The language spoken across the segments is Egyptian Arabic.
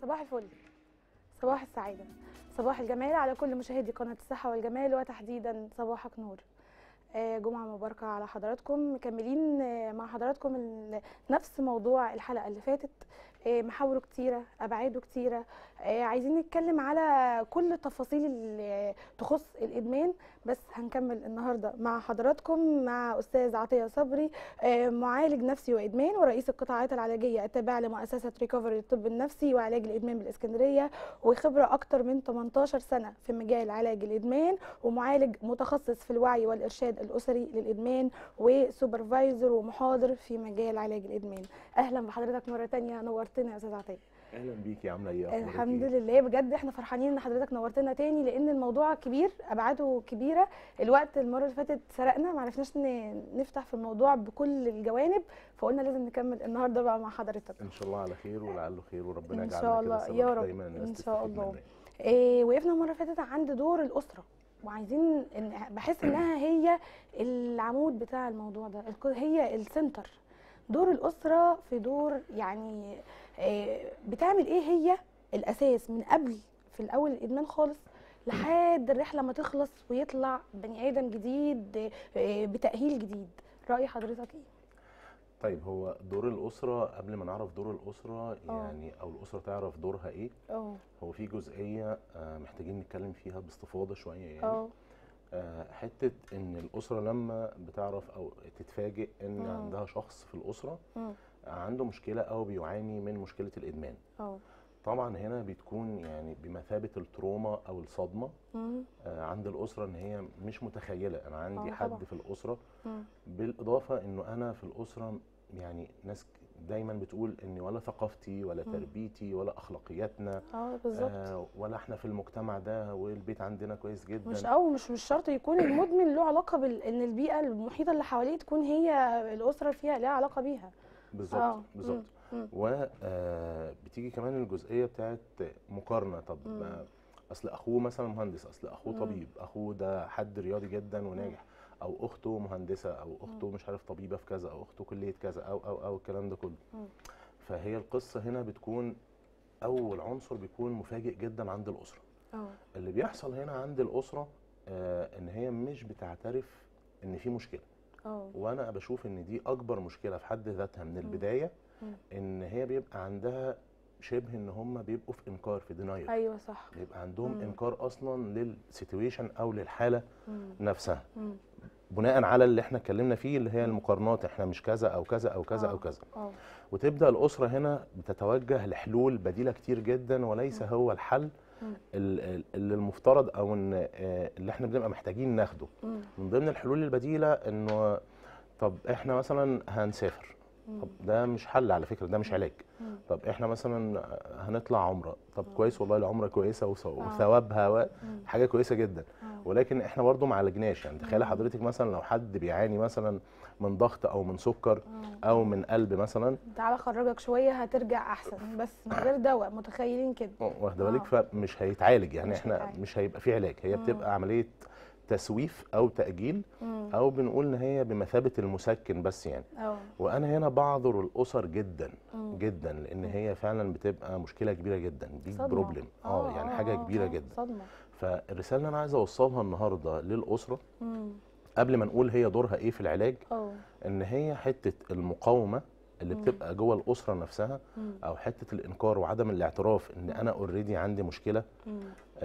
صباح الفل صباح السعادة صباح الجمال على كل مشاهدي قناة الصحة والجمال وتحديدا صباحك نور آه، جمعة مباركة على حضراتكم مكملين آه، مع حضراتكم ال- نفس موضوع الحلقة اللي فاتت آه، محاوره كتيرة أبعاده كتيرة آه، عايزين نتكلم على كل التفاصيل اللي تخص الإدمان بس هنكمل النهاردة مع حضراتكم مع أستاذ عطية صبري آه، معالج نفسي وإدمان ورئيس القطاعات العلاجية التابعة لمؤسسة ريكفري للطب النفسي وعلاج الإدمان بالإسكندرية وخبرة أكتر من 18 سنة في مجال علاج الإدمان ومعالج متخصص في الوعي والإرشاد الأسري للإدمان وسوبرفايزر ومحاضر في مجال علاج الإدمان أهلا بحضرتك مرة تانية نورتنا يا أستاذ عطية اهلا بيكي عامله ايه أخبارك الحمد إيه؟ لله بجد احنا فرحانين ان حضرتك نورتنا تاني لان الموضوع كبير ابعاده كبيره الوقت المره اللي فاتت سرقنا ما عرفناش ن- نفتح في الموضوع بكل الجوانب فقلنا لازم نكمل النهارده بقى مع حضرتك ان شاء الله على خير ولعله خير وربنا إن يجعلنا شاء كده الله، سبب يا رب، دايما الناس إن شاء تستفيد الله. مننا. إيه وقفنا المره اللي فاتت عند دور الاسره وعايزين إن بحس انها هي العمود بتاع الموضوع ده الك- هي السنتر دور الاسره في دور يعني إيه بتعمل ايه هي الاساس من قبل في الاول الادمان خالص لحد الرحله ما تخلص ويطلع بني ادم جديد إيه بتاهيل جديد راي حضرتك ايه طيب هو دور الاسره قبل ما نعرف دور الاسره آه. يعني او الاسره تعرف دورها ايه اه هو في جزئيه آه، محتاجين نتكلم فيها باستفاضه شويه يعني اه آه، حته ان الاسره لما بتعرف او تتفاجئ ان مم. عندها شخص في الاسره مم. عنده مشكله او بيعاني من مشكله الادمان اه طبعا هنا بتكون يعني بمثابه التروما او الصدمه مم. آه، عند الاسره ان هي مش متخيله انا عندي آه، حد طبعاً. في الاسره مم. بالاضافه انه انا في الاسره يعني ناس دايما بتقول ان ولا ثقافتي ولا مم. تربيتي ولا اخلاقياتنا اه بالظبط آه ولا احنا في المجتمع ده والبيت عندنا كويس جدا مش او مش مش شرط يكون المدمن له علاقه بال ان البيئه المحيطه اللي حواليه تكون هي الاسره فيها لها علاقه بيها بالظبط آه، بالظبط مم. وبتيجي كمان الجزئيه بتاعت مقارنه طب مم. آه، اصل اخوه مثلا مهندس اصل اخوه مم. طبيب اخوه ده حد رياضي جدا وناجح او اخته مهندسه او اخته مش عارف طبيبه في كذا او اخته كليه كذا او او او الكلام ده كله مم. فهي القصه هنا بتكون اول عنصر بيكون مفاجئ جدا عند الاسره اه اللي بيحصل هنا عند الاسره آه ان هي مش بتعترف ان في مشكله اه وانا بشوف ان دي اكبر مشكله في حد ذاتها من البدايه مم. ان هي بيبقى عندها شبه ان هم بيبقوا في انكار في دينايل ايوه صح بيبقى عندهم مم. انكار اصلا للسيتويشن او للحاله مم. نفسها مم. بناء على اللي احنا اتكلمنا فيه اللي هي المقارنات احنا مش كذا او كذا او كذا آه. او كذا اه وتبدا الاسره هنا بتتوجه لحلول بديله كتير جدا وليس هو الحل مم. ال- ال- اللي المفترض او ان آه، اللي احنا بنبقى محتاجين ناخده مم. من ضمن الحلول البديله انه طب احنا مثلا هنسافر مم. طب ده مش حل على فكره ده مش علاج مم. طب احنا مثلا هنطلع عمره طب كويس والله العمره كويسه وث- آه. وثوابها و- مم. حاجه كويسه جدا آه. ولكن احنا برضو ما عالجناش يعني تخيلي مم. حضرتك مثلا لو حد بيعاني مثلا من ضغط او من سكر آه. او من قلب مثلا تعالى خرجك شويه هترجع احسن بس من غير دواء متخيلين كده واخده بالك آه. فمش هيتعالج يعني مش احنا هيتعالج. مش هيبقى في علاج هي مم. بتبقى عمليه تسويف او تاجيل مم. او بنقول ان هي بمثابه المسكن بس يعني اه وانا هنا بعذر الاسر جدا مم. جدا لان هي فعلا بتبقى مشكله كبيره جدا دي صدمة. بروبلم اه يعني حاجه آه، كبيره آه، جدا صدمه فالرساله اللي انا عايز اوصلها النهارده للاسره مم. قبل ما نقول هي دورها ايه في العلاج اه ان هي حته المقاومه اللي مم. بتبقى جوه الاسره نفسها مم. او حته الانكار وعدم الاعتراف ان انا اوريدي عندي مشكله مم.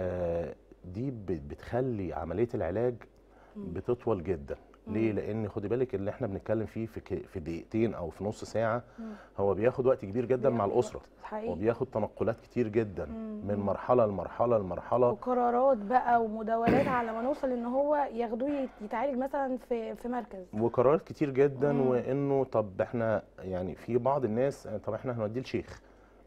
آه دي بت- بتخلي عمليه العلاج مم. بتطول جدا ليه لان خدي بالك اللي احنا بنتكلم فيه في ك- في دقيقتين او في نص ساعه مم. هو بياخد وقت كبير جدا مع بياخد الاسره وقت، حقيقي وبياخد تنقلات كتير جدا مم. من مرحله لمرحله لمرحله وقرارات بقى ومداولات على ما نوصل ان هو ياخدوه يت- يتعالج مثلا في في مركز وقرارات كتير جدا مم. وانه طب احنا يعني في بعض الناس طب احنا هنوديه لشيخ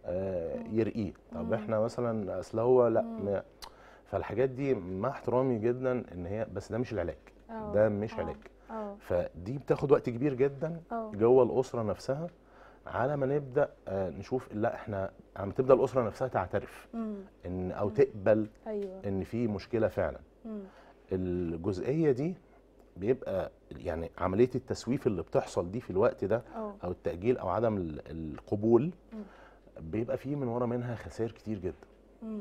آه يرقيه طب مم. احنا مثلا اصل هو لا مم. ما فالحاجات دي مع احترامي جدا ان هي بس ده مش العلاج اه ده مش آه. علاج اه فدي بتاخد وقت كبير جدا اه جوه الاسره نفسها على ما نبدا آه نشوف لا احنا عم تبدا الاسره نفسها تعترف مم. ان او تقبل ايوه ان في مشكله فعلا مم. الجزئيه دي بيبقى يعني عمليه التسويف اللي بتحصل دي في الوقت ده اه او التاجيل او عدم ال- القبول مم. بيبقى فيه من ورا منها خسائر كتير جدا مم.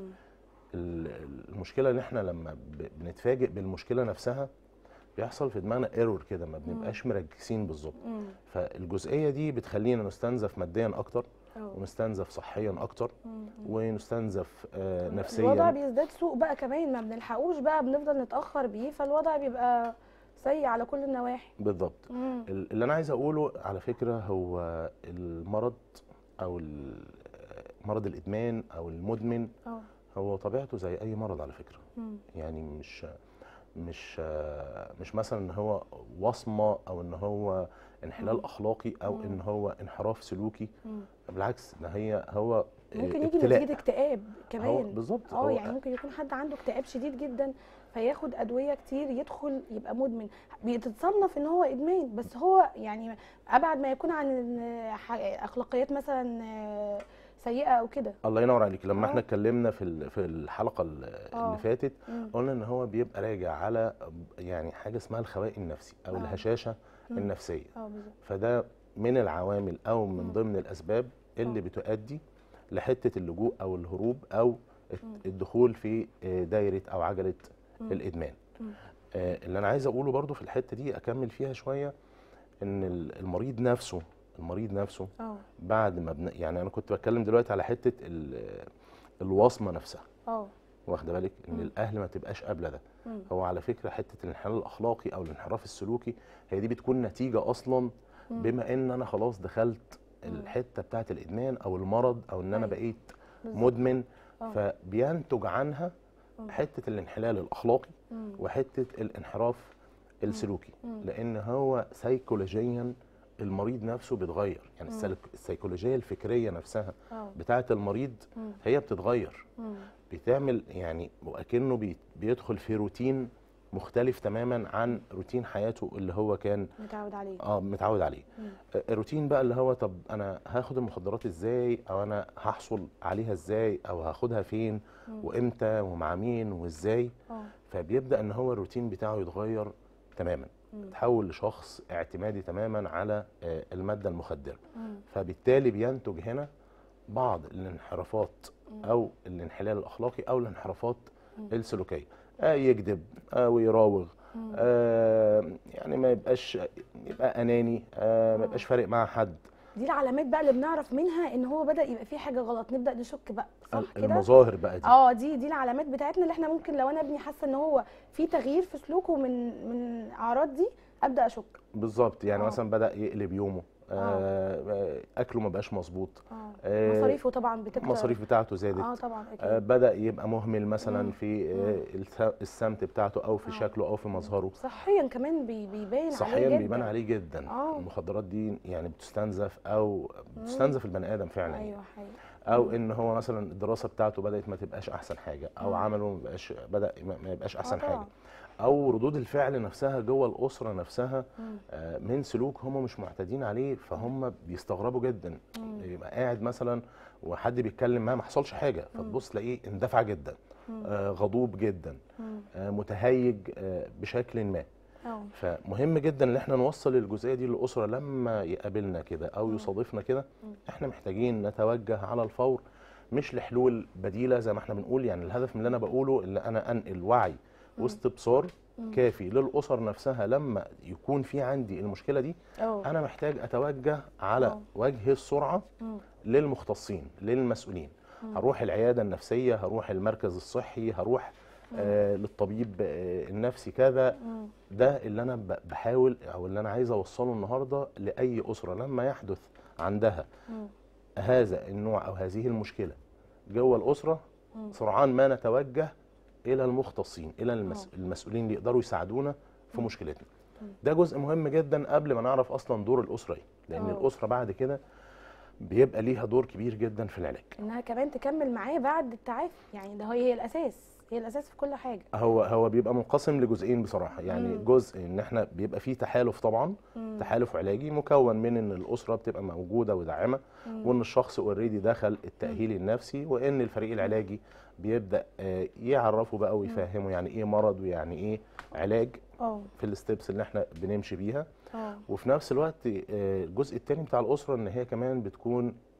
ال- المشكله ان احنا لما ب- بنتفاجئ بالمشكله نفسها بيحصل في دماغنا ايرور كده ما بنبقاش مركزين بالظبط مم. فالجزئيه دي بتخلينا نستنزف ماديا اكتر أه. ونستنزف صحيا اكتر مم. ونستنزف آه، الوضع نفسيا بيزداد سوء بقى كمان ما بنلحقوش بقى بنفضل نتأخر بيه فالوضع بيبقى سيء على كل النواحي بالضبط مم. ال- اللي انا عايز اقوله على فكره هو المرض او ال- مرض الادمان او المدمن اه هو طبيعته زي اي مرض على فكره مم. يعني مش مش مش مثلا ان هو وصمه او ان هو انحلال مم. اخلاقي او مم. ان هو انحراف سلوكي مم. بالعكس ده هي هو ممكن يجي ابتلاء. نتيجة اكتئاب هو كمان بالظبط اه هو يعني ممكن يكون حد عنده اكتئاب شديد جدا فياخد ادويه كتير يدخل يبقى مدمن بتتصنف ان هو ادمان بس هو يعني ابعد ما يكون عن إن ح- اخلاقيات مثلا آه، سيئه او كده الله ينور عليك لما اه. احنا اتكلمنا في ال- في الحلقه ال- اه. اللي فاتت مم. قلنا ان هو بيبقى راجع على يعني حاجه اسمها الخواء النفسي او اه. الهشاشه مم. النفسيه اه بالظبط فده من العوامل او من مم. ضمن الاسباب اللي اه. بتؤدي لحته اللجوء او الهروب او الت- مم. الدخول في آه، دايره او عجله مم. الادمان مم. آه، اللي انا عايز اقوله برضو في الحته دي اكمل فيها شويه ان ال- المريض نفسه المريض نفسه اه بعد ما بن... يعني انا كنت بتكلم دلوقتي على حته ال- الوصمه نفسها اه واخده بالك ان مم. الاهل ما تبقاش قابله ده مم. هو على فكره حته الانحلال الاخلاقي او الانحراف السلوكي هي دي بتكون نتيجه اصلا مم. بما ان انا خلاص دخلت مم. الحته بتاعه الادمان او المرض او ان انا أيوة. بقيت بالظبط. مدمن اه. فبينتج عنها مم. حته الانحلال الاخلاقي مم. وحته الانحراف السلوكي مم. لان هو سيكولوجيا المريض نفسه بيتغير يعني مم. السلك- السيكولوجيه الفكريه نفسها اه بتاعه المريض مم. هي بتتغير مم. بتعمل يعني وكأنه بي- بيدخل في روتين مختلف تماما عن روتين حياته اللي هو كان متعود عليه اه متعود عليه مم. آه، الروتين بقى اللي هو طب انا هاخد المخدرات ازاي او انا هحصل عليها ازاي او هاخدها فين مم. وامتى ومع مين وازاي اه فبيبدا ان هو الروتين بتاعه يتغير تماما مم. تحول لشخص اعتمادي تماما على آه، الماده المخدره مم. فبالتالي بينتج هنا بعض الانحرافات مم. او الانحلال الاخلاقي او الانحرافات مم. السلوكيه آه يكذب آه ويراوغ مم. آه يعني ما يبقاش يبقى اناني آه ما آه. يبقاش فارق مع حد دي العلامات بقى اللي بنعرف منها ان هو بدا يبقى فيه حاجه غلط نبدا نشك بقى صح كده المظاهر بقى دي اه دي دي العلامات بتاعتنا اللي احنا ممكن لو انا ابني حاسه ان هو في تغيير في سلوكه من من الاعراض دي ابدا اشك بالظبط يعني آه. مثلا بدا يقلب يومه آه اكله ما بقاش مظبوط اه آه، مصاريفه طبعا بتكتر المصاريف بتاعته زادت اه طبعا آه اكيد بدا يبقى مهمل مثلا مم. في آه الس- السمت بتاعته او في آه. شكله او في مظهره صحيا كمان بي بيبان عليه صحيا جدا بيبان عليه جدا آه. المخدرات دي يعني بتستنزف او بتستنزف البني ادم فعلا يعني. ايوه حقيقي او مم. ان هو مثلا الدراسه بتاعته بدات ما تبقاش احسن حاجه او مم. عمله ما بقاش بدا ما ما يبقاش احسن آه حاجه طبعا. او ردود الفعل نفسها جوه الاسره نفسها مم. آه، من سلوك هم مش معتادين عليه فهم بيستغربوا جدا مم. يبقى قاعد مثلا وحد بيتكلم معاه ما حصلش حاجه فتبص تلاقيه اندفع جدا مم. آه، غضوب جدا مم. آه، متهيج آه، بشكل ما اه فمهم جدا ان احنا نوصل الجزئيه دي للاسره لما يقابلنا كده او مم. يصادفنا كده مم. احنا محتاجين نتوجه على الفور مش لحلول بديله زي ما احنا بنقول يعني الهدف من اللي انا بقوله ان انا انقل وعي مم. واستبصار مم. كافي للاسر نفسها لما يكون في عندي المشكله دي اه انا محتاج اتوجه على آه. وجه السرعه مم. للمختصين للمسؤولين مم. هروح العياده النفسيه هروح المركز الصحي هروح آه للطبيب آه النفسي كذا مم. ده اللي انا ب- بحاول او اللي انا عايز اوصله النهارده لاي اسره لما يحدث عندها مم. هذا النوع او هذه المشكله جوه الاسره مم. سرعان ما نتوجه الى المختصين الى المس... المسؤولين اللي يقدروا يساعدونا في مم. مشكلتنا مم. ده جزء مهم جدا قبل ما نعرف اصلا دور الاسره ايه لان آه. الاسره بعد كده بيبقى ليها دور كبير جدا في العلاج انها كمان تكمل معاه بعد التعافي يعني ده هي هي الاساس هي الاساس في كل حاجه هو هو بيبقى منقسم لجزئين بصراحه يعني مم. جزء ان احنا بيبقى فيه تحالف طبعا مم. تحالف علاجي مكون من ان الاسره بتبقى موجوده وداعمه مم. وان الشخص اوريدي دخل التاهيل النفسي وان الفريق العلاجي بيبدا آه، يعرفه بقى ويفهمه يعني ايه مرض ويعني ايه علاج اه في الستبس اللي احنا بنمشي بيها اه وفي نفس الوقت آه، الجزء الثاني بتاع الاسره ان هي كمان بتكون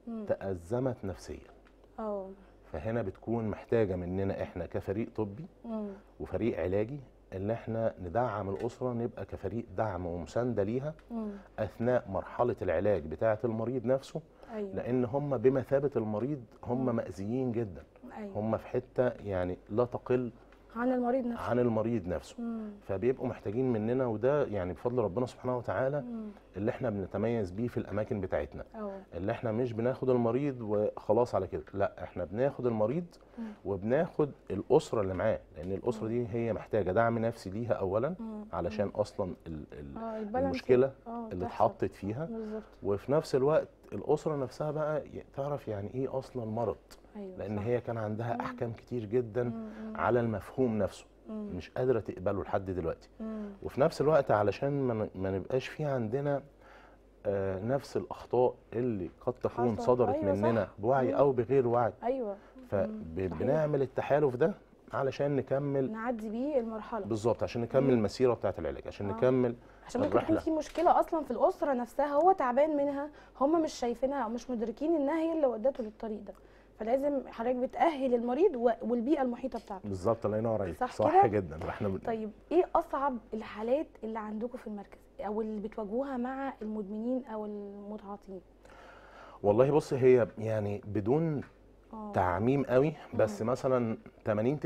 مم. تأزمت نفسيا اه فهنا بتكون محتاجة مننا احنا كفريق طبي مم. وفريق علاجي ان احنا ندعم الأسرة نبقى كفريق دعم ومساندة ليها مم. أثناء مرحلة العلاج بتاعة المريض نفسه ايوه لأن هم بمثابة المريض هم مم. مأذيين جدا ايوه هم في حتة يعني لا تقل عن المريض نفسه عن المريض نفسه مم. فبيبقوا محتاجين مننا وده يعني بفضل ربنا سبحانه وتعالى مم. اللي احنا بنتميز بيه في الأماكن بتاعتنا اه اللي احنا مش بناخد المريض وخلاص على كده لا احنا بناخد المريض مم. وبناخد الاسره اللي معاه لان الاسره دي هي محتاجه دعم نفسي ليها اولا مم. علشان اصلا ال- ال- اه البالانس المشكله اه اللي تحصل. اتحطت فيها بالظبط وفي نفس الوقت الاسره نفسها بقى ي- تعرف يعني ايه اصلا مرض ايوه لان صح. هي كان عندها مم. احكام كتير جدا مم. مم. على المفهوم نفسه مم. مش قادره تقبله لحد دلوقتي مم. وفي نفس الوقت علشان ما ن- ما نبقاش في عندنا آه، نفس الاخطاء اللي قد تكون حصل. صدرت أيوة مننا صح. بوعي مم. او بغير وعي ايوه صحيح. فبنعمل التحالف ده علشان نكمل نعدي بيه المرحله بالظبط عشان نكمل مم. المسيره بتاعه العلاج عشان آه. نكمل عشان ممكن يكون الرحلة. في مشكله اصلا في الاسره نفسها هو تعبان منها هم مش شايفينها او مش مدركين انها هي اللي ودته للطريق ده فلازم حضرتك بتاهل المريض و- والبيئه المحيطه بتاعته بالظبط الله ينور عليك صح صح كده؟ جدا احنا بن... طيب ايه اصعب الحالات اللي عندكم في المركز او اللي بتواجهوها مع المدمنين او المتعاطين والله بص هي يعني بدون اه تعميم قوي بس مم. مثلا 80 90%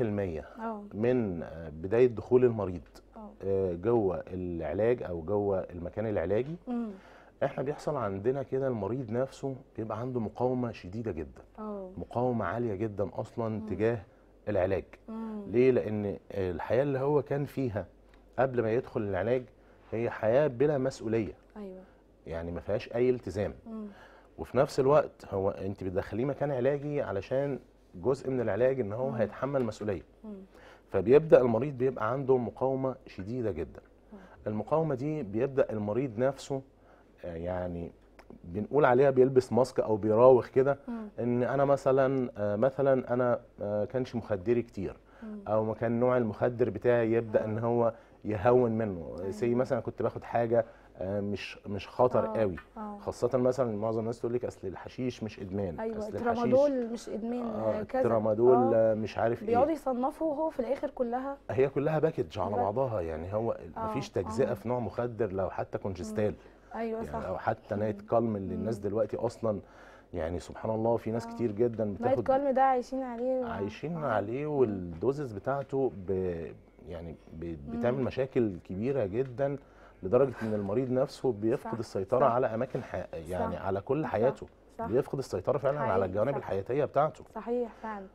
اه من آه، بدايه دخول المريض اه آه، جوه العلاج او جوه المكان العلاجي أمم. احنا بيحصل عندنا كده المريض نفسه بيبقى عنده مقاومه شديده جدا اه مقاومه عاليه جدا اصلا مم. تجاه العلاج أمم. ليه لان الحياه اللي هو كان فيها قبل ما يدخل العلاج هي حياه بلا مسؤوليه ايوه يعني ما فيهاش اي التزام أمم. وفي نفس الوقت هو انت بتدخليه مكان علاجي علشان جزء من العلاج ان هو مم. هيتحمل مسؤوليه أمم. فبيبدا المريض بيبقى عنده مقاومه شديده جدا مم. المقاومه دي بيبدا المريض نفسه آه، يعني بنقول عليها بيلبس ماسك او بيراوغ كده أمم. ان انا مثلا آه، مثلا انا آه، كانش مخدري كتير أمم. او ما كان نوع المخدر بتاعي يبدا ان هو يهون منه زي أيوة. مثلا كنت باخد حاجه آه، مش مش خطر آه، قوي اه خاصه مثلا معظم الناس تقول لك اصل الحشيش مش ادمان ايوه اصل الترامادول مش ادمان آه آه كذا الترامادول آه. آه، مش عارف بيقعدوا ايه يصنفوا وهو في الاخر كلها هي كلها باكج على بس. بعضها يعني هو آه، مفيش تجزئه آه. في نوع مخدر لو حتى كونجستال ايوه يعني صح او حتى نايت كالم اللي الناس مم. دلوقتي اصلا يعني سبحان الله في ناس آه. كتير جدا نايت بتاخد كالم ده عايشين عليه عايشين آه. عليه والدوزز بتاعته ب يعني ب- بتعمل مم. مشاكل كبيره جدا لدرجه ان المريض نفسه بيفقد صح، السيطره صح. على اماكن ح... يعني صح، على كل صح، حياته صح بيفقد السيطره فعلا على حقيقي، الجوانب صح. الحياتيه بتاعته صحيح فعلا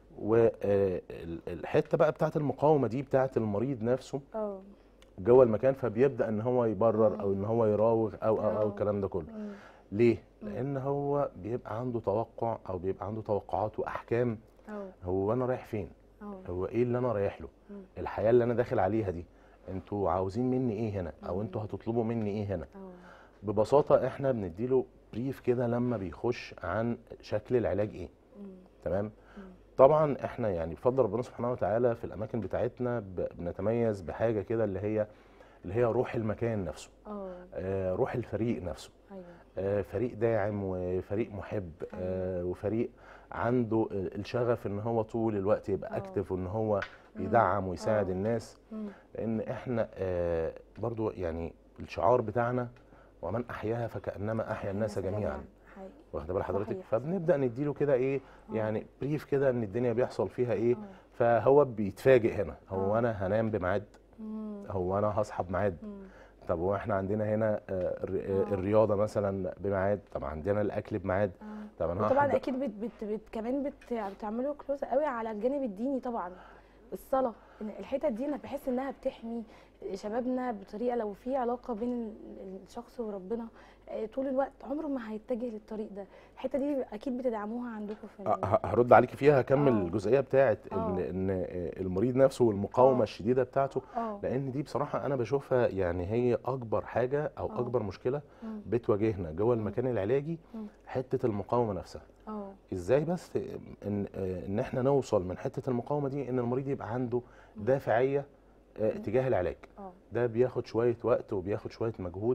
والحته بقى بتاعت المقاومه دي بتاعت المريض نفسه اه جوه المكان فبيبدا ان هو يبرر او ان هو يراوغ او او او آه. الكلام ده كله مم. ليه مم. لان هو بيبقى عنده توقع او بيبقى عنده توقعات واحكام اه هو انا رايح فين اه هو ايه اللي انا رايح له مم. الحياه اللي انا داخل عليها دي انتوا عاوزين مني ايه هنا او مم. انتوا هتطلبوا مني ايه هنا اه ببساطه احنا بنديله بريف كده لما بيخش عن شكل العلاج ايه مم. تمام مم. طبعا احنا يعني بفضل ربنا سبحانه وتعالى في الاماكن بتاعتنا ب- بنتميز بحاجه كده اللي هي اللي هي روح المكان نفسه اه آه، روح الفريق نفسه ايوه آه، فريق داعم وفريق محب آه، وفريق عنده الشغف ان هو طول الوقت يبقى آه. اكتف وان هو مم. يدعم ويساعد آه. الناس مم. لان احنا آه، برضو يعني الشعار بتاعنا ومن احياها فكانما احيا الناس جميعا حقيقي واخده بال حضرتك صحيح. فبنبدا نديله كده ايه آه. يعني بريف كده ان الدنيا بيحصل فيها ايه آه. فهو بيتفاجئ هنا هو آه. انا هنام بميعاد مم. هو انا هصحى بميعاد مم. طب هو احنا عندنا هنا آه، الر- آه، آه. الرياضه مثلا بميعاد طب عندنا الاكل بميعاد آه. طب انا وطبعا هحضر- اكيد بت بت بت كمان بت بتعملوا كلوز قوي على الجانب الديني طبعا الصلاه إن الحتت دي انا بحس انها بتحمي شبابنا بطريقه لو في علاقه بين ال- الشخص وربنا آه، طول الوقت عمره ما هيتجه للطريق ده الحته دي اكيد بتدعموها عندكم في آه، ال- ه- هرد عليكي فيها هكمل آه. الجزئيه بتاعت ان آه. ان آه، المريض نفسه والمقاومه آه. الشديده بتاعته اه لان دي بصراحه انا بشوفها يعني هي اكبر حاجه او آه. اكبر مشكله مم. بتواجهنا جوه المكان العلاجي مم. حته المقاومه نفسها اه ازاي بس ان آه، ان احنا نوصل من حته المقاومه دي ان المريض يبقى عنده دافعيه آه، تجاه العلاج اه ده بياخد شويه وقت وبياخد شويه مجهود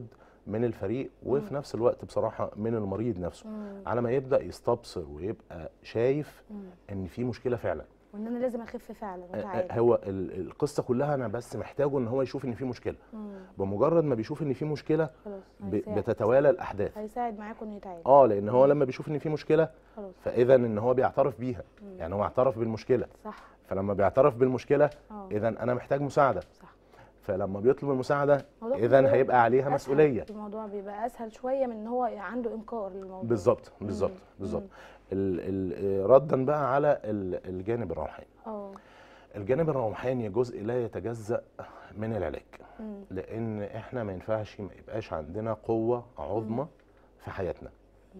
من الفريق وفي نفس الوقت بصراحه من المريض نفسه مم. على ما يبدا يستبصر ويبقى شايف مم. ان في مشكله فعلا وان انا لازم اخف فعلا آه، واتعالج آه، هو ال- القصه كلها انا بس محتاجه ان هو يشوف ان في مشكله مم. بمجرد ما بيشوف ان في مشكله خلاص ب- هيساعد. بتتوالى الاحداث هيساعد معاكم انه يتعالج اه لان هو لما بيشوف ان في مشكله خلاص فاذا ان هو بيعترف بيها مم. يعني هو اعترف بالمشكله صح فلما بيعترف بالمشكله اه اذا انا محتاج مساعده صح فلما بيطلب المساعده الموضوع اذا كله هيبقى عليها أسهل. مسؤوليه الموضوع بيبقى اسهل شويه من ان هو عنده انكار للموضوع بالظبط بالظبط مم. بالظبط مم. ال- ال- ردا بقى على ال- الجانب الروحاني اه الجانب الروحاني جزء لا يتجزأ من العلاج مم. لان احنا ما ينفعش ما يبقاش عندنا قوه عظمى في حياتنا مم.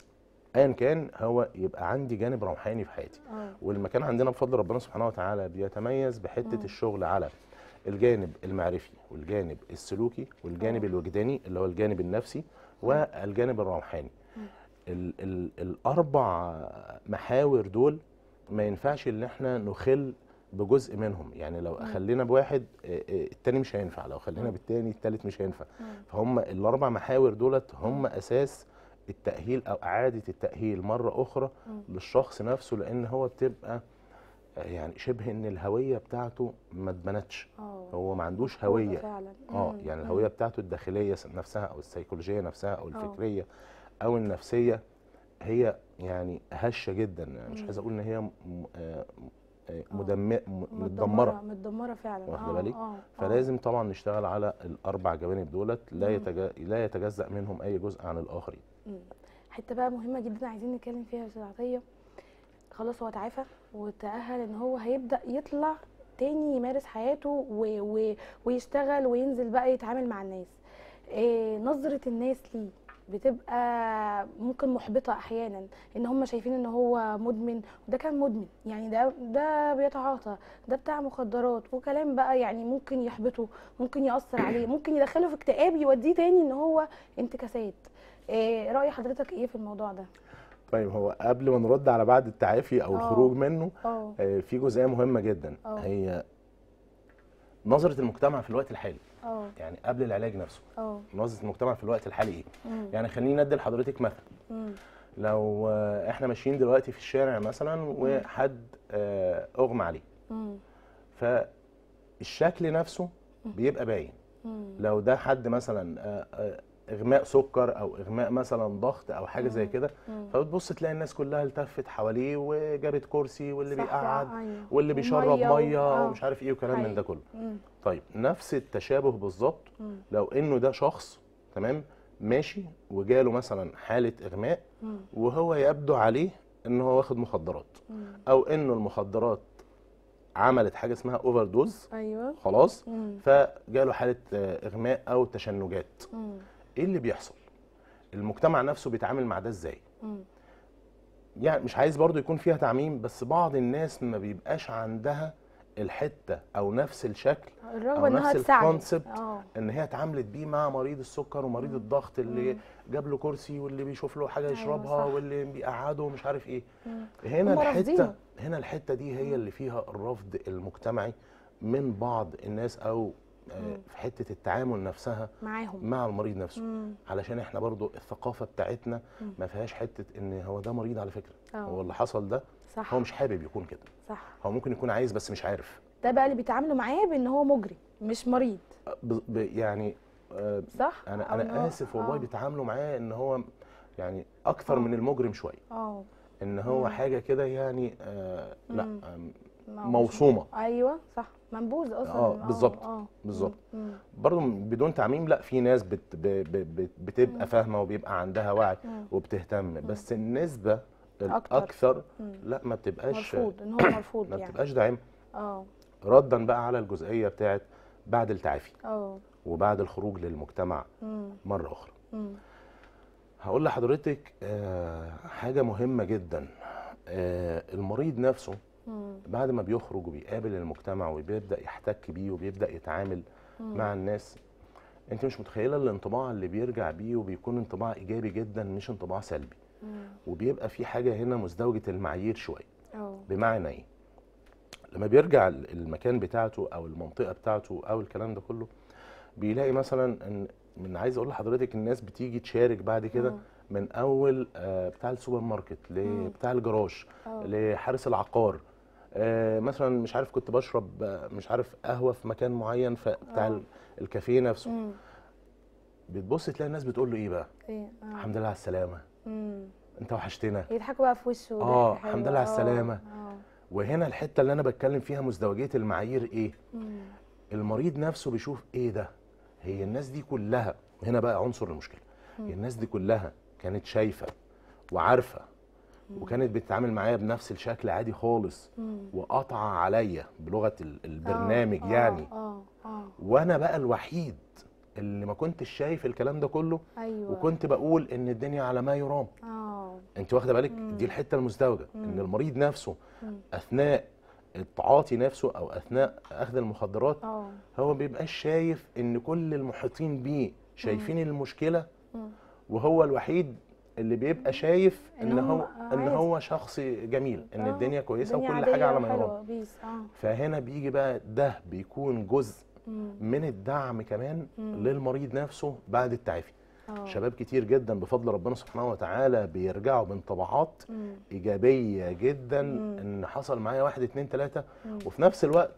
ايا كان هو يبقى عندي جانب روحاني في حياتي اه والمكان عندنا بفضل ربنا سبحانه وتعالى بيتميز بحته مم. الشغل على الجانب المعرفي والجانب السلوكي والجانب آه. الوجداني اللي هو الجانب النفسي والجانب الروحاني مم. ال ال الاربع محاور دول ما ينفعش ان احنا نخل بجزء منهم يعني لو مم. خلينا بواحد آه، آه، التاني مش هينفع لو خلينا مم. بالتاني التالت مش هينفع مم. فهم الاربع محاور دولت هم مم. اساس التاهيل او اعاده التاهيل مره اخرى مم. للشخص نفسه لان هو بتبقى آه، يعني شبه ان الهويه بتاعته ما اتبنتش اه هو ما عندوش مفقودة هويه فعلا اه مم. يعني مم. الهويه بتاعته الداخليه س- نفسها او السيكولوجيه نفسها او آه. الفكريه او النفسيه هي يعني هشه جدا يعني مش مم. عايز اقول ان هي م- آه، آه، آه. مدم- م- متدمره متدمره فعلا واخدة اه بالك؟ اه آه. فلازم طبعا نشتغل على الاربع جوانب دولت لا مم. يتجا لا يتجزا منهم اي جزء عن الاخرين مم. حته بقى مهمه جدا عايزين نتكلم فيها يا استاذ عطيه خلاص هو اتعافى وتاهل ان هو هيبدا يطلع تاني يمارس حياته و... و... ويشتغل وينزل بقى يتعامل مع الناس إيه نظره الناس ليه بتبقى ممكن محبطه احيانا ان هم شايفين ان هو مدمن وده كان مدمن يعني ده ده بيتعاطى ده بتاع مخدرات وكلام بقى يعني ممكن يحبطه ممكن ياثر عليه ممكن يدخله في اكتئاب يوديه تاني ان هو انتكاسات إيه رأي حضرتك ايه في الموضوع ده؟ طيب هو قبل ما نرد على بعد التعافي او آه. الخروج منه اه آه، في جزئيه مهمه جدا آه. هي نظره المجتمع في الوقت الحالي اه يعني قبل العلاج نفسه اه نظره المجتمع في الوقت الحالي ايه مم. يعني خليني ندي لحضرتك مثل مم. لو آه، احنا ماشيين دلوقتي في الشارع مثلا وحد آه، اغمى عليه مم. فالشكل نفسه بيبقى باين مم. لو ده حد مثلا آه، آه، اغماء سكر او اغماء مثلا ضغط او حاجه زي مم. كده مم. فبتبص تلاقي الناس كلها التفت حواليه وجابت كرسي واللي صح، بيقعد أيوة. واللي بيشرب ومية و- ميه آه. ومش عارف ايه وكلام من حقيقي. ده كله مم. طيب نفس التشابه بالظبط مم. لو انه ده شخص تمام ماشي وجاله مثلا حاله اغماء مم. وهو يبدو عليه ان هو واخد مخدرات مم. او انه المخدرات عملت حاجه اسمها اوفر دوز ايوه خلاص مم. فجاله حاله آه، اغماء او تشنجات مم. ايه اللي بيحصل المجتمع نفسه بيتعامل مع ده ازاي مم. يعني مش عايز برضو يكون فيها تعميم بس بعض الناس ما بيبقاش عندها الحته او نفس الشكل الرغبه أو انها نفس تساعده الكونسبت اه ان هي اتعاملت بيه مع مريض السكر ومريض الضغط اللي مم. جاب له كرسي واللي بيشوف له حاجه أيوة يشربها صح. واللي بيقعده ومش عارف ايه مم. هنا هم الحته رافضينه. هنا الحته دي هي اللي فيها الرفض المجتمعي من بعض الناس او آه، مم. في حته التعامل نفسها معاهم مع المريض نفسه مم. علشان احنا برضو الثقافه بتاعتنا مم. ما فيهاش حته ان هو ده مريض على فكره هو اه اللي حصل ده صح هو مش حابب يكون كده صح هو ممكن يكون عايز بس مش عارف ده بقى اللي بيتعاملوا معاه بان هو مجرم مش مريض ب... ب... يعني آه، صح انا أو إن انا هو- اسف والله آه. بيتعاملوا معاه ان هو يعني اكثر آه. من المجرم شويه اه ان هو مم. حاجه كده يعني آه لا مم. آم، ما هو مش- موصومه ايوه صح منبوذ اصلا آه، بالظبط، اه بالظبط. مم. برضه بدون تعميم لا في ناس بت... ب... ب... ب... بتبقى مم. فاهمه وبيبقى عندها وعي مم. وبتهتم بس النسبه أكتر. الاكثر مم. لا ما بتبقاش مرفوض ان هو مرفوض ما يعني بتبقاش داعمه اه ردا بقى على الجزئيه بتاعت بعد التعافي اه وبعد الخروج للمجتمع مم. مره اخرى مم. هقول لحضرتك آه، حاجه مهمه جدا آه، المريض نفسه مم. بعد ما بيخرج وبيقابل المجتمع وبيبدا يحتك بيه وبيبدا يتعامل مم. مع الناس انت مش متخيله الانطباع اللي بيرجع بيه وبيكون انطباع ايجابي جدا مش انطباع سلبي مم. وبيبقى في حاجه هنا مزدوجه المعايير شويه اه بمعنى ايه لما بيرجع ال- المكان بتاعته او المنطقه بتاعته او الكلام ده كله بيلاقي مثلا ان من عايز اقول لحضرتك الناس بتيجي تشارك بعد كده مم. من اول آه، بتاع السوبر ماركت مم. لبتاع الجراج اه لحارس العقار آه، مثلا مش عارف كنت بشرب آه، مش عارف قهوه في مكان معين فبتاع آه. ال- الكافيه نفسه مم. بتبص تلاقي الناس بتقول له ايه بقى ايه اه الحمد لله على السلامه مم. انت وحشتنا يضحكوا بقى في وشه وضحك آه، حلو. الحمد لله على آه، السلامة. اه وهنا الحته اللي انا بتكلم فيها مزدوجيه المعايير ايه مم. المريض نفسه بيشوف ايه ده هي الناس دي كلها هنا بقى عنصر المشكله مم. هي الناس دي كلها كانت شايفه وعارفه وكانت بتتعامل معايا بنفس الشكل عادي خالص مم. وقطع عليا بلغه ال- آه، البرنامج آه، يعني اه اه وانا بقى الوحيد اللي ما كنتش شايف الكلام ده كله ايوه وكنت بقول ان الدنيا على ما يرام اه انت واخده بالك مم. دي الحته المزدوجه ان مم. المريض نفسه مم. اثناء التعاطي نفسه او اثناء اخذ المخدرات اه هو بيبقاش شايف ان كل المحيطين بيه شايفين المشكله مم. وهو الوحيد اللي بيبقى شايف إن ان هو هو ان عادي. هو شخص جميل ان آه، الدنيا كويسه الدنيا وكل عادية حاجه على ما يرام وحلوة، بيس اه فهنا بيجي بقى ده بيكون جزء مم. من الدعم كمان مم. للمريض نفسه بعد التعافي اه شباب كتير جدا بفضل ربنا سبحانه وتعالى بيرجعوا بانطباعات مم. ايجابيه جدا مم. ان حصل معايا واحد اتنين تلاته مم. وفي نفس الوقت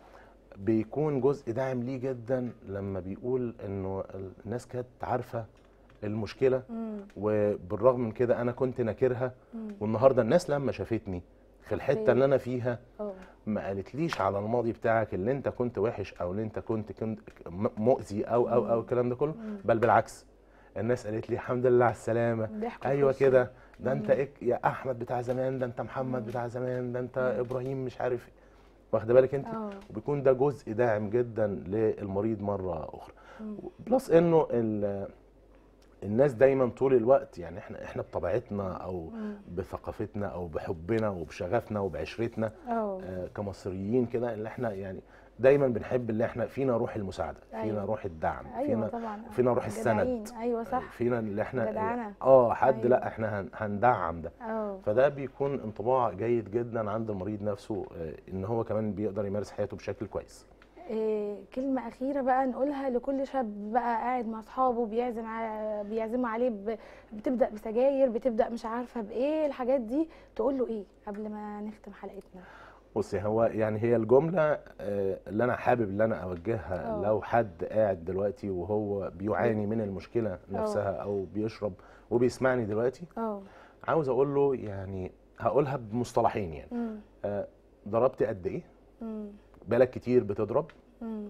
بيكون جزء داعم ليه جدا لما بيقول انه الناس كانت عارفه المشكله مم. وبالرغم من كده انا كنت ناكرها مم. والنهارده الناس لما شافتني في الحته اللي انا فيها اه ما قالتليش على الماضي بتاعك اللي انت كنت وحش او اللي انت كنت كنت م- مؤذي او او او الكلام ده كله مم. بل بالعكس الناس قالت لي الحمد لله على السلامه ضحكوا في ايوه وشه. كده ده انت مم. إك يا احمد بتاع زمان ده انت محمد مم. بتاع زمان ده انت مم. ابراهيم مش عارف إيه. واخده بالك انت اه وبيكون ده جزء داعم جدا للمريض مره اخرى مم. بلس انه ال- الناس دايما طول الوقت يعني احنا احنا بطبيعتنا او مم. بثقافتنا او بحبنا وبشغفنا وبعشرتنا اه آه، كمصريين كده اللي احنا يعني دايما بنحب اللي احنا فينا روح المساعده فينا أيوة. روح الدعم ايوه فينا طبعا آه. فينا روح السند. جدعين. ايوه صح فينا اللي احنا جدعنة. اه حد أيوة. لا احنا هن- هندعم ده اه فده بيكون انطباع جيد جدا عند المريض نفسه آه، ان هو كمان بيقدر يمارس حياته بشكل كويس إيه كلمة أخيرة بقى نقولها لكل شاب بقى قاعد مع أصحابه بيعزم ع- بيعزموا عليه ب... بتبدأ بسجاير بتبدأ مش عارفة بإيه الحاجات دي تقول له إيه قبل ما نختم حلقتنا بصي هو يعني هي الجمله آه، اللي انا حابب ان انا اوجهها اه. لو حد قاعد دلوقتي وهو بيعاني من المشكله نفسها او بيشرب وبيسمعني دلوقتي اه عاوز اقول له يعني هقولها بمصطلحين يعني أمم، آه، ضربت قد ايه أمم، بالك كتير بتضرب أمم،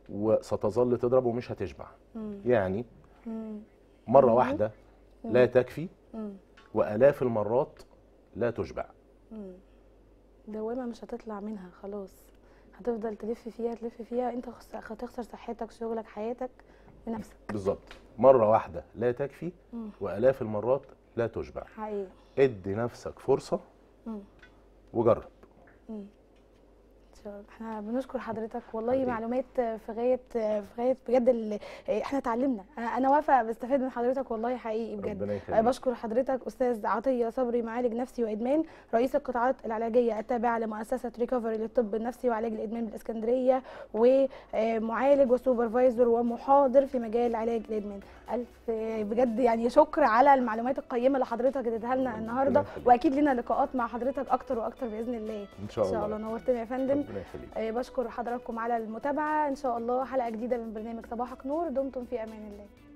وستظل تضرب ومش هتشبع أمم، يعني أمم، مره مم. واحده لا تكفي أمم، والاف المرات لا تشبع أمم. دوامة مش هتطلع منها خلاص هتفضل تلف فيها تلف فيها انت خس- هتخسر صحتك شغلك حياتك بنفسك بالظبط مره واحده لا تكفي أمم، والاف المرات لا تشبع حقيقي ادي نفسك فرصه أمم. وجرب مم. إن شاء الله. احنا بنشكر حضرتك والله حبيبي. معلومات في غايه في غايه بجد ال- احنا اتعلمنا انا أنا واقفه بستفاد من حضرتك والله حقيقي بجد ربنا يخليك بشكر حضرتك استاذ عطيه صبري معالج نفسي وادمان رئيس القطاعات العلاجيه التابعه لمؤسسه ريكفري للطب النفسي وعلاج الادمان بالاسكندريه ومعالج وسوبرفايزر ومحاضر في مجال علاج الادمان الف بجد يعني شكر على المعلومات القيمه اللي حضرتك اديتها لنا ربنا النهارده يخليك. واكيد لنا لقاءات مع حضرتك اكتر واكتر باذن الله ان شاء ان شاء الله الله نورتني يا فندم ربنا يخليك آه، بشكر حضراتكم على المتابعه ان شاء الله حلقه جديده من برنامج صباحك نور دمتم في امان الله